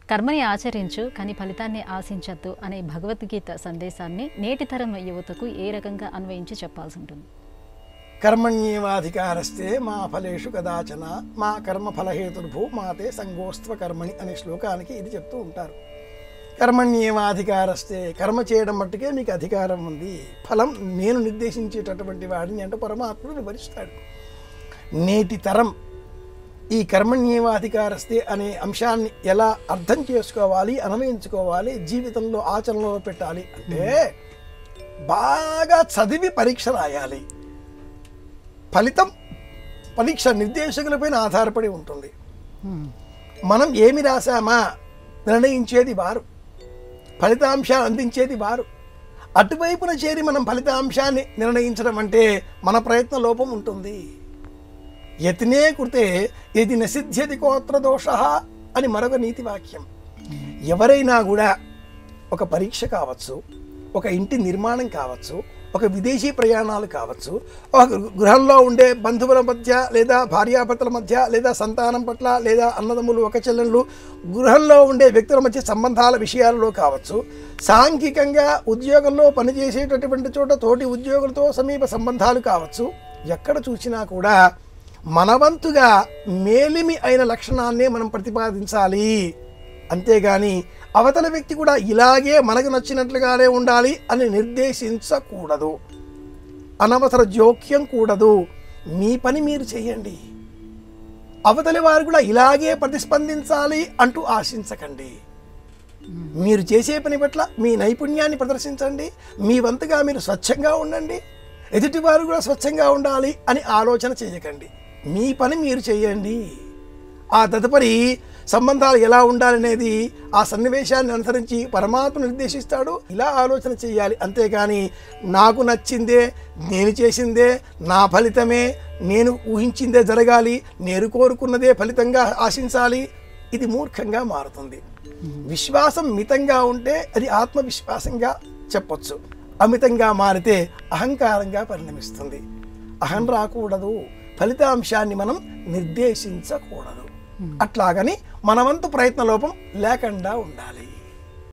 కర్మని ఆచరించు కానీ ఫలితాన్ని ఆశించద్దు అనే భగవద్గీత సందేశాన్ని నేటి తరం యువతకు ఏ రకంగా అన్వయించి చెప్పాల్సి ఉంటుంది కర్మణ్యేవాధికారస్తే మా ఫలేషు కదాచన మా కర్మ ఫలహేతుర్భూ మాతే సంగోస్త్వ కర్మణి అనే శ్లోకానికి ఇది చెప్తూ ఉంటారు కర్మణ్యేవాధికారస్తే కర్మ చేయడం మట్టుకే మీకు అధికారం ఉంది ఫలం నేను నిర్దేశించేటటువంటి వాడిని అంటే పరమాత్ముడు వివరిస్తాడు నేటి తరం ఈ కర్మణ్యేవాధికారస్తే అనే అంశాన్ని ఎలా అర్థం చేసుకోవాలి అన్వయించుకోవాలి జీవితంలో ఆచరణలో పెట్టాలి అంటే బాగా చదివి పరీక్ష రాయాలి ఫలితం పరీక్ష నిర్దేశకులపైన ఆధారపడి ఉంటుంది మనం ఏమి రాశామా నిర్ణయించేది వారు ఫలితాంశాన్ని అందించేది వారు అటువైపున చేరి మనం ఫలితాంశాన్ని నిర్ణయించడం అంటే మన ప్రయత్న లోపం ఉంటుంది యతినే కృతే యది నసిద్ధ్యతి కోత్ర దోష అని మరొక నీతి వాక్యం ఎవరైనా కూడా ఒక పరీక్ష కావచ్చు ఒక ఇంటి నిర్మాణం కావచ్చు ఒక విదేశీ ప్రయాణాలు కావచ్చు ఒక గృహంలో ఉండే బంధువుల మధ్య లేదా భార్యాభర్తల మధ్య లేదా సంతానం పట్ల లేదా అన్నదమ్ములు ఒక చెల్లెళ్ళు గృహంలో ఉండే వ్యక్తుల మధ్య సంబంధాల విషయాలలో కావచ్చు సాంఘికంగా ఉద్యోగంలో పనిచేసేటటువంటి చోట తోటి ఉద్యోగులతో సమీప సంబంధాలు కావచ్చు ఎక్కడ చూసినా కూడా మనవంతుగా మేలిమి అయిన లక్షణాన్నే మనం ప్రతిపాదించాలి అంతేగాని అవతల వ్యక్తి కూడా ఇలాగే మనకు నచ్చినట్లుగానే ఉండాలి అని నిర్దేశించకూడదు అనవసర జోక్యం కూడదు మీ పని మీరు చేయండి అవతలి వారు కూడా ఇలాగే ప్రతిస్పందించాలి అంటూ ఆశించకండి మీరు చేసే పని పట్ల మీ నైపుణ్యాన్ని ప్రదర్శించండి మీ వంతుగా మీరు స్వచ్ఛంగా ఉండండి ఎదుటివారు కూడా స్వచ్ఛంగా ఉండాలి అని ఆలోచన చేయకండి మీ పని మీరు చేయండి ఆ తదుపరి సంబంధాలు ఎలా ఉండాలనేది ఆ సన్నివేశాన్ని అనుసరించి పరమాత్మ నిర్దేశిస్తాడు ఇలా ఆలోచన చేయాలి అంతేగాని నాకు నచ్చిందే నేను చేసిందే నా ఫలితమే నేను ఊహించిందే జరగాలి నేను కోరుకున్నదే ఫలితంగా ఆశించాలి ఇది మూర్ఖంగా మారుతుంది విశ్వాసం మితంగా ఉంటే అది ఆత్మవిశ్వాసంగా చెప్పొచ్చు అమితంగా మారితే అహంకారంగా పరిణమిస్తుంది అహం రాకూడదు ఫలితాంశాన్ని మనం నిర్దేశించకూడదు అట్లాగని మనవంతు ప్రయత్న లోపం లేకుండా ఉండాలి